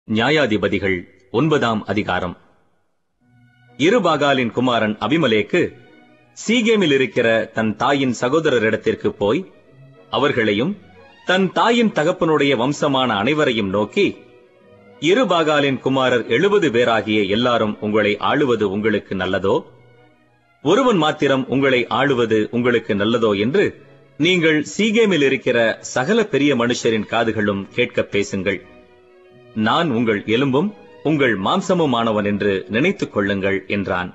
நியாயாதிபதிகள் ஒன்பதாம் அதிகாரம் இருபாகாலின் குமாரன் அபிமலேக்கு சீகேமில் இருக்கிற தன் தாயின் சகோதரரிடத்திற்கு போய் அவர்களையும் தன் தாயின் தகப்பனுடைய வம்சமான அனைவரையும் நோக்கி இருபாகாலின் குமாரர் எழுபது பேராகிய எல்லாரும் உங்களை ஆளுவது உங்களுக்கு நல்லதோ ஒருவன் மாத்திரம் உங்களை ஆளுவது உங்களுக்கு நல்லதோ என்று நீங்கள் சீகேமில் இருக்கிற சகல பெரிய மனுஷரின் காதுகளும் கேட்கப் பேசுங்கள் நான் உங்கள் எலும்பும் உங்கள் மாம்சமுமானவன் என்று நினைத்துக் கொள்ளுங்கள் என்றான்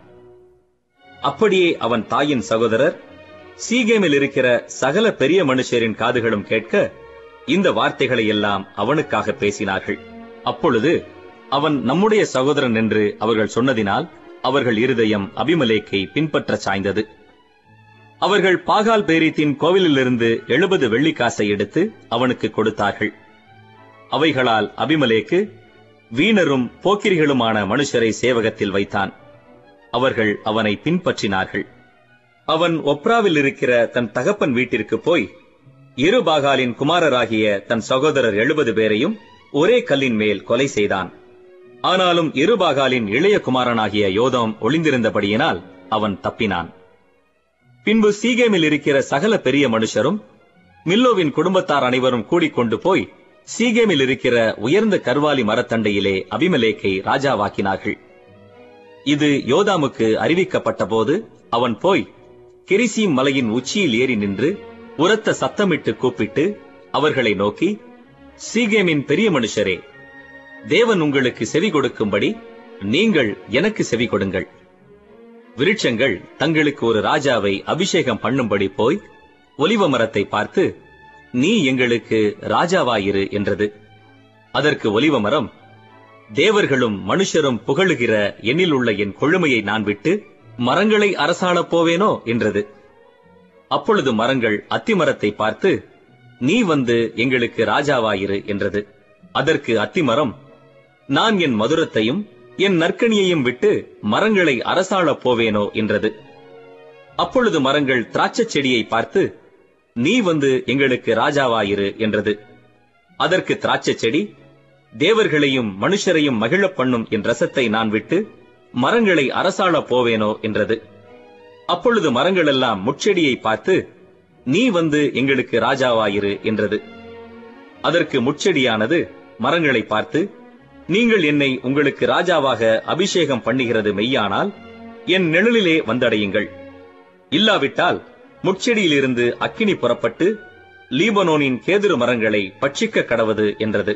அப்படியே அவன் தாயின் சகோதரர் சீகேமில் இருக்கிற சகல பெரிய மனுஷரின் காதுகளும் கேட்க இந்த வார்த்தைகளை எல்லாம் அவனுக்காக பேசினார்கள் அப்பொழுது அவன் நம்முடைய சகோதரன் என்று அவர்கள் சொன்னதினால் அவர்கள் இருதயம் அபிமலேக்கை பின்பற்ற சாய்ந்தது அவர்கள் பாகால் பேரீத்தின் கோவிலிலிருந்து எழுபது வெள்ளிக்காசை எடுத்து அவனுக்கு கொடுத்தார்கள் அவைகளால் அபிமலேக்கு வீணரும் போக்கிரிகளுமான மனுஷரை சேவகத்தில் வைத்தான் அவர்கள் அவனை பின்பற்றினார்கள் அவன் ஒப்ராவில் இருக்கிற தன் தகப்பன் வீட்டிற்கு போய் இருபாகாலின் குமாரராகிய தன் சகோதரர் எழுபது பேரையும் ஒரே கல்லின் மேல் கொலை செய்தான் ஆனாலும் இருபாகாலின் இளைய குமாரனாகிய யோதம் ஒளிந்திருந்தபடியினால் அவன் தப்பினான் பின்பு சீகேமில் இருக்கிற சகல பெரிய மனுஷரும் மில்லோவின் குடும்பத்தார் அனைவரும் கூடிக்கொண்டு போய் சீகேமில் இருக்கிற உயர்ந்த கர்வாலி மரத்தண்டையிலே அபிமலேக்கை ராஜாவாக்கினார்கள் இது யோதாமுக்கு அறிவிக்கப்பட்ட போது அவன் போய் கெரிசீம் மலையின் உச்சியில் ஏறி நின்று உரத்த சத்தமிட்டு கூப்பிட்டு அவர்களை நோக்கி சீகேமின் பெரிய மனுஷரே தேவன் உங்களுக்கு செவி கொடுக்கும்படி நீங்கள் எனக்கு செவி கொடுங்கள் விருட்சங்கள் தங்களுக்கு ஒரு ராஜாவை அபிஷேகம் பண்ணும்படி போய் ஒலிவ மரத்தை பார்த்து நீ எங்களுக்கு ராஜாவாயிரு என்றது அதற்கு ஒலிவ மரம் தேவர்களும் மனுஷரும் புகழுகிற எண்ணில் உள்ள என் கொழுமையை நான் விட்டு மரங்களை அரசாளப் போவேனோ என்றது அப்பொழுது மரங்கள் அத்திமரத்தை பார்த்து நீ வந்து எங்களுக்கு ராஜாவாயிரு என்றது அதற்கு அத்திமரம் நான் என் மதுரத்தையும் என் நற்கனியையும் விட்டு மரங்களை அரசாளப் போவேனோ என்றது அப்பொழுது மரங்கள் திராட்சைச் செடியை பார்த்து நீ வந்து எங்களுக்கு ராஜாவாயிரு என்றது அதற்கு திராட்சைச் செடி தேவர்களையும் மனுஷரையும் மகிழப் பண்ணும் என் ரசத்தை நான் விட்டு மரங்களை அரசாளப் போவேனோ என்றது அப்பொழுது மரங்களெல்லாம் முட்செடியை பார்த்து நீ வந்து எங்களுக்கு ராஜாவாயிரு என்றது அதற்கு முட்செடியானது மரங்களை பார்த்து நீங்கள் என்னை உங்களுக்கு ராஜாவாக அபிஷேகம் பண்ணுகிறது மெய்யானால் என் நிழலிலே வந்தடையுங்கள் இல்லாவிட்டால் முட்செடியிலிருந்து அக்கினி புறப்பட்டு லீபனோனின் கேதுரு மரங்களை பட்சிக்க கடவது என்றது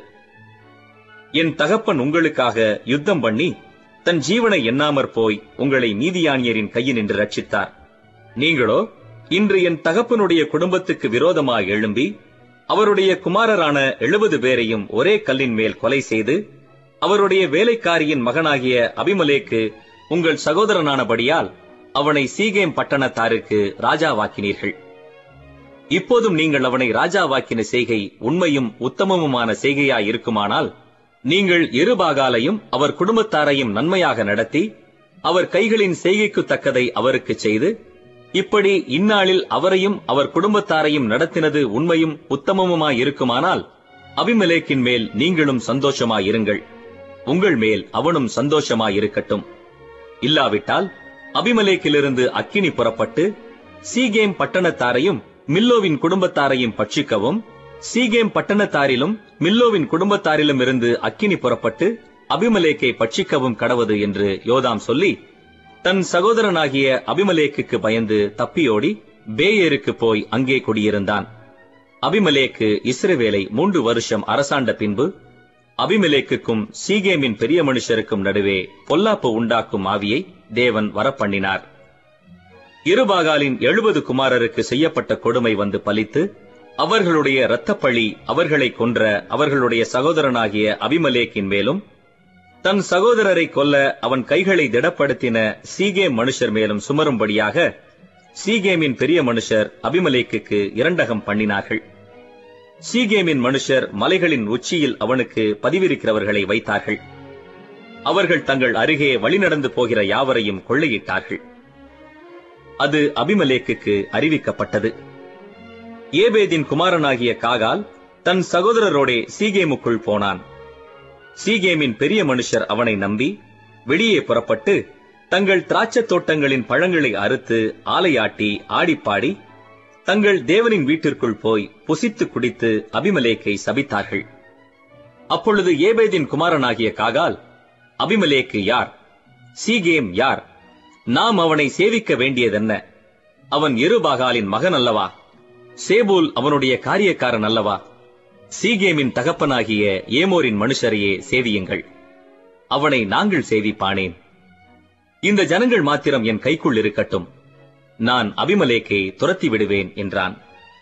என் தகப்பன் உங்களுக்காக யுத்தம் பண்ணி தன் ஜீவனை எண்ணாமற் போய் உங்களை நீதியானியரின் கையினின்று ரட்சித்தார் நீங்களோ இன்று என் தகப்பனுடைய குடும்பத்துக்கு விரோதமாக எழும்பி அவருடைய குமாரரான எழுபது பேரையும் ஒரே கல்லின் மேல் கொலை செய்து அவருடைய வேலைக்காரியின் மகனாகிய அபிமலேக்கு உங்கள் சகோதரனானபடியால் அவனை சீகேம் பட்டணத்தாருக்கு ராஜாவாக்கினீர்கள் இப்போதும் நீங்கள் அவனை ராஜாவாக்கின செய்கை உண்மையும் உத்தமமுமான செய்கையாய் இருக்குமானால் நீங்கள் இருபாகாலையும் அவர் குடும்பத்தாரையும் நன்மையாக நடத்தி அவர் கைகளின் செய்கைக்கு தக்கதை அவருக்கு செய்து இப்படி இந்நாளில் அவரையும் அவர் குடும்பத்தாரையும் நடத்தினது உண்மையும் உத்தமமுமாயிருக்குமானால் அபிமலேக்கின் மேல் நீங்களும் சந்தோஷமாயிருங்கள் உங்கள் மேல் அவனும் சந்தோஷமாயிருக்கட்டும் இல்லாவிட்டால் அபிமலேக்கிலிருந்து அக்கினி புறப்பட்டு சீகேம் பட்டணத்தாரையும் மில்லோவின் குடும்பத்தாரையும் பட்சிக்கவும் சீகேம் பட்டணத்தாரிலும் மில்லோவின் குடும்பத்தாரிலும் இருந்து அக்கினி புறப்பட்டு அபிமலேக்கை பட்சிக்கவும் கடவது என்று யோதாம் சொல்லி தன் சகோதரனாகிய அபிமலேக்குக்கு பயந்து தப்பியோடி பேயருக்கு போய் அங்கே குடியிருந்தான் அபிமலேக்கு இஸ்ரவேலை மூன்று வருஷம் அரசாண்ட பின்பு அபிமலேக்குக்கும் சீகேமின் பெரிய மனுஷருக்கும் நடுவே பொல்லாப்பு உண்டாக்கும் ஆவியை தேவன் வரப்பண்ணினார் இருபாகாலின் எழுபது குமாரருக்கு செய்யப்பட்ட கொடுமை வந்து பலித்து அவர்களுடைய இரத்தப்பழி அவர்களை கொன்ற அவர்களுடைய சகோதரனாகிய அபிமலேக்கின் மேலும் தன் சகோதரரை கொல்ல அவன் கைகளை திடப்படுத்தின சீகேம் மனுஷர் மேலும் சுமரும்படியாக சீகேமின் பெரிய மனுஷர் அபிமலேக்குக்கு இரண்டகம் பண்ணினார்கள் சீகேமின் மனுஷர் மலைகளின் உச்சியில் அவனுக்கு பதிவிருக்கிறவர்களை வைத்தார்கள் அவர்கள் தங்கள் அருகே வழிநடந்து போகிற யாவரையும் கொள்ளையிட்டார்கள் அது அபிமலேக்குக்கு அறிவிக்கப்பட்டது ஏபேதின் குமாரனாகிய காகால் தன் சகோதரரோடே சீகேமுக்குள் போனான் சீகேமின் பெரிய மனுஷர் அவனை நம்பி வெளியே புறப்பட்டு தங்கள் திராட்சைத் தோட்டங்களின் பழங்களை அறுத்து ஆலையாட்டி ஆடிப்பாடி தங்கள் தேவனின் வீட்டிற்குள் போய் புசித்து குடித்து அபிமலேக்கை சபித்தார்கள் அப்பொழுது ஏபேதின் குமாரனாகிய காகால் அபிமலேக்கு யார் சீகேம் யார் நாம் அவனை சேவிக்க வேண்டியதென்ன அவன் எருபாகாலின் மகன் அல்லவா சேபூல் அவனுடைய காரியக்காரன் அல்லவா சீகேமின் தகப்பனாகிய ஏமோரின் மனுஷரையே சேவியுங்கள் அவனை நாங்கள் சேவிப்பானேன் இந்த ஜனங்கள் மாத்திரம் என் கைக்குள் இருக்கட்டும் நான் அபிமலேக்கை துரத்தி விடுவேன் என்றான்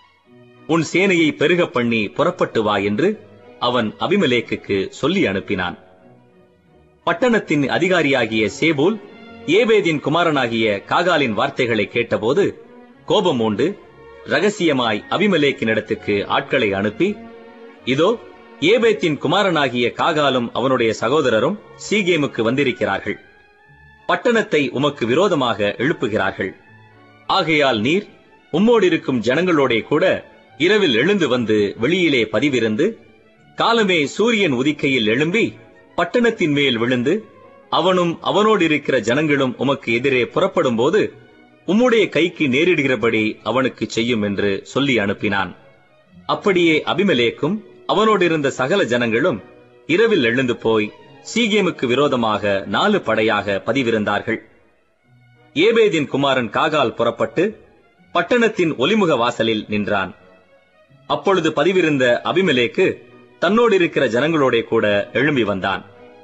உன் சேனையை பெருகப் பண்ணி புறப்பட்டு வா என்று அவன் அபிமலேக்குக்கு சொல்லி அனுப்பினான் பட்டணத்தின் அதிகாரியாகிய சேபூல் ஏபேதின் குமாரனாகிய காகாலின் வார்த்தைகளை கேட்டபோது கோபம் உண்டு ரகசியமாய் அபிமலேக்கினிடத்துக்கு ஆட்களை அனுப்பி இதோ ஏபேத்தின் குமாரனாகிய காகாலும் அவனுடைய சகோதரரும் சீகேமுக்கு வந்திருக்கிறார்கள் பட்டணத்தை உமக்கு விரோதமாக எழுப்புகிறார்கள் ஆகையால் நீர் உம்மோடிருக்கும் ஜனங்களோடே கூட இரவில் எழுந்து வந்து வெளியிலே பதிவிருந்து காலமே சூரியன் உதிக்கையில் எழும்பி பட்டணத்தின் மேல் விழுந்து அவனும் அவனோடு இருக்கிற ஜனங்களும் உமக்கு எதிரே புறப்படும் போது உம்முடைய கைக்கு நேரிடுகிறபடி அவனுக்கு செய்யும் என்று சொல்லி அனுப்பினான் அப்படியே அபிமலேக்கும் அவனோடு இருந்த சகல ஜனங்களும் இரவில் எழுந்து போய் சீகேமுக்கு விரோதமாக நாலு படையாக பதிவிருந்தார்கள் ஏபேதின் குமாரன் காகால் புறப்பட்டு பட்டணத்தின் ஒலிமுக வாசலில் நின்றான் அப்பொழுது பதிவிருந்த அபிமலேக்கு தன்னோடு இருக்கிற ஜனங்களோட கூட எழும்பி வந்தான்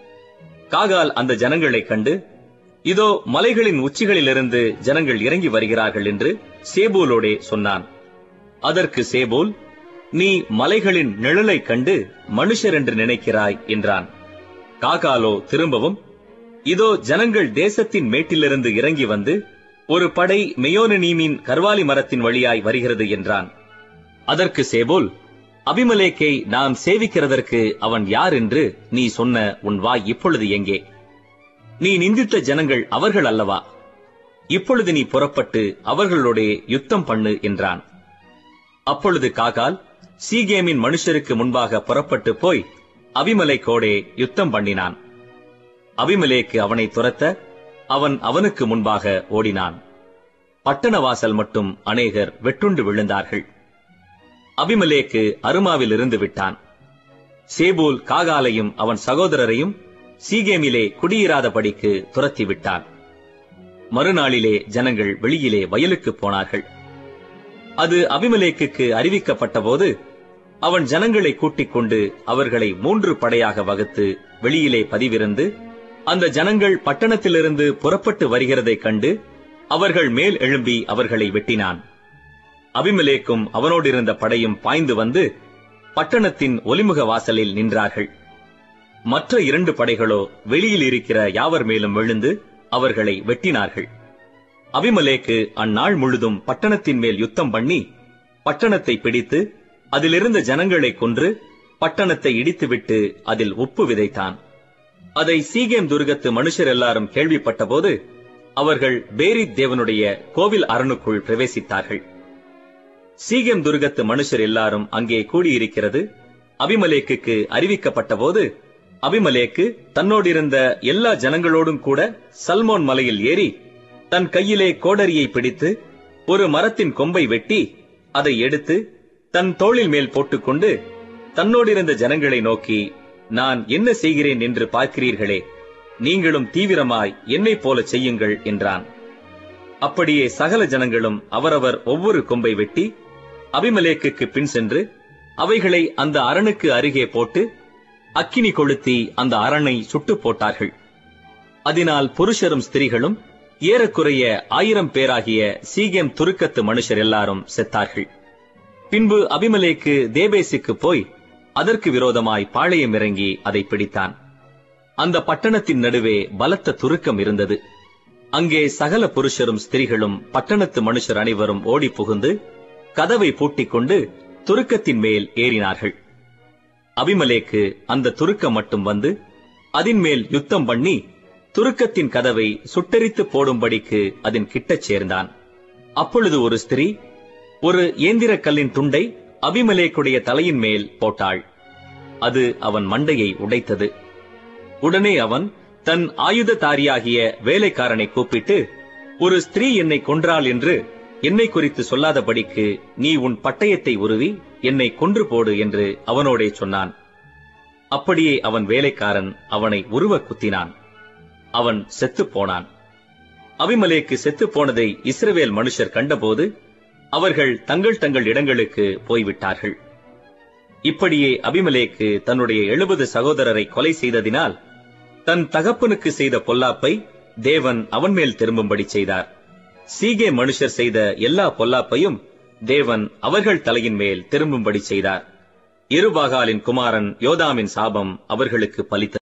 காகால் அந்த ஜனங்களைக் கண்டு இதோ மலைகளின் உச்சிகளிலிருந்து ஜனங்கள் இறங்கி வருகிறார்கள் என்று சேபூலோடே சொன்னான் அதற்கு சேபூல் நீ மலைகளின் நிழலைக் கண்டு மனுஷர் என்று நினைக்கிறாய் என்றான் காகாலோ திரும்பவும் இதோ ஜனங்கள் தேசத்தின் மேட்டிலிருந்து இறங்கி வந்து ஒரு படை மெயோனீமின் கர்வாலி மரத்தின் வழியாய் வருகிறது என்றான் அதற்கு சேபோல் அபிமலேக்கை நாம் சேவிக்கிறதற்கு அவன் யார் என்று நீ சொன்ன உன் வாய் இப்பொழுது எங்கே நீ நிந்தித்த ஜனங்கள் அவர்கள் அல்லவா இப்பொழுது நீ புறப்பட்டு அவர்களோடே யுத்தம் பண்ணு என்றான் அப்பொழுது காகால் சீகேமின் மனுஷருக்கு முன்பாக புறப்பட்டு போய் அபிமலைக்கோடே யுத்தம் பண்ணினான் அபிமலேக்கு அவனை துரத்த அவன் அவனுக்கு முன்பாக ஓடினான் பட்டண வாசல் மட்டும் அநேகர் வெட்டுண்டு விழுந்தார்கள் அபிமலேக்கு அருமாவில் இருந்து விட்டான் சேபூல் காகாலையும் அவன் சகோதரரையும் சீகேமிலே குடியிராதபடிக்கு துரத்தி விட்டான் மறுநாளிலே ஜனங்கள் வெளியிலே வயலுக்கு போனார்கள் அது அபிமலேக்குக்கு அறிவிக்கப்பட்டபோது அவன் ஜனங்களை கூட்டிக் கொண்டு அவர்களை மூன்று படையாக வகுத்து வெளியிலே பதிவிருந்து அந்த ஜனங்கள் பட்டணத்திலிருந்து புறப்பட்டு வருகிறதைக் கண்டு அவர்கள் மேல் எழும்பி அவர்களை வெட்டினான் அபிமலேக்கும் அவனோடு இருந்த படையும் பாய்ந்து வந்து பட்டணத்தின் ஒலிமுக வாசலில் நின்றார்கள் மற்ற இரண்டு படைகளோ வெளியில் இருக்கிற யாவர் மேலும் விழுந்து அவர்களை வெட்டினார்கள் அபிமலேக்கு அந்நாள் முழுதும் பட்டணத்தின் மேல் யுத்தம் பண்ணி பட்டணத்தை பிடித்து அதிலிருந்த ஜனங்களை கொன்று பட்டணத்தை இடித்துவிட்டு அதில் உப்பு விதைத்தான் அதை சீகேம் துர்கத்து மனுஷர் எல்லாரும் கேள்விப்பட்டபோது அவர்கள் பேரித் தேவனுடைய கோவில் அரணுக்குள் பிரவேசித்தார்கள் சீகேம் துர்கத்து மனுஷர் எல்லாரும் அங்கே கூடியிருக்கிறது அபிமலேக்குக்கு அறிவிக்கப்பட்டபோது அபிமலேக்கு தன்னோடு இருந்த எல்லா ஜனங்களோடும் கூட சல்மோன் மலையில் ஏறி தன் கையிலே கோடரியை பிடித்து ஒரு மரத்தின் கொம்பை வெட்டி அதை எடுத்து தன் தோளில் மேல் போட்டுக்கொண்டு தன்னோடு இருந்த ஜனங்களை நோக்கி நான் என்ன செய்கிறேன் என்று பார்க்கிறீர்களே நீங்களும் தீவிரமாய் என்னைப் போல செய்யுங்கள் என்றான் அப்படியே சகல ஜனங்களும் அவரவர் ஒவ்வொரு கொம்பை வெட்டி அபிமலேக்குக்கு பின் சென்று அவைகளை அந்த அரணுக்கு அருகே போட்டு அக்கினி கொளுத்தி அந்த அரணை சுட்டு போட்டார்கள் அதனால் புருஷரும் ஸ்திரீகளும் ஏறக்குறைய ஆயிரம் பேராகிய சீகேம் துருக்கத்து மனுஷர் எல்லாரும் செத்தார்கள் பின்பு அபிமலேக்கு தேபேசுக்கு போய் அதற்கு விரோதமாய் பாளையம் இறங்கி அதை பிடித்தான் அந்த பட்டணத்தின் நடுவே பலத்த துருக்கம் இருந்தது அங்கே சகல புருஷரும் ஸ்திரீகளும் பட்டணத்து மனுஷர் அனைவரும் ஓடி புகுந்து கதவை பூட்டிக் கொண்டு துருக்கத்தின் மேல் ஏறினார்கள் அபிமலேக்கு அந்த துருக்கம் மட்டும் வந்து அதன் மேல் யுத்தம் பண்ணி துருக்கத்தின் கதவை சுட்டெரித்து போடும்படிக்கு அதன் கிட்டச் சேர்ந்தான் அப்பொழுது ஒரு ஸ்திரீ ஒரு ஏந்திரக் கல்லின் துண்டை அபிமலேக்குடைய தலையின் மேல் போட்டாள் அது அவன் மண்டையை உடைத்தது உடனே அவன் தன் ஆயுததாரியாகிய வேலைக்காரனை கூப்பிட்டு ஒரு ஸ்திரீ என்னை கொன்றாள் என்று என்னை குறித்து சொல்லாதபடிக்கு நீ உன் பட்டயத்தை உருவி என்னை கொன்று போடு என்று அவனோடே சொன்னான் அப்படியே அவன் வேலைக்காரன் அவனை உருவ குத்தினான் அவன் செத்துப் போனான் அபிமலேக்கு செத்துப் போனதை இஸ்ரவேல் மனுஷர் கண்டபோது அவர்கள் தங்கள் தங்கள் இடங்களுக்கு போய்விட்டார்கள் இப்படியே அபிமலேக்கு தன்னுடைய எழுபது சகோதரரை கொலை செய்ததினால் தன் தகப்பனுக்கு செய்த பொல்லாப்பை தேவன் அவன் மேல் திரும்பும்படி செய்தார் சீகே மனுஷர் செய்த எல்லா பொல்லாப்பையும் தேவன் அவர்கள் தலையின் மேல் திரும்பும்படி செய்தார் இருபாகாலின் குமாரன் யோதாமின் சாபம் அவர்களுக்கு பலித்தது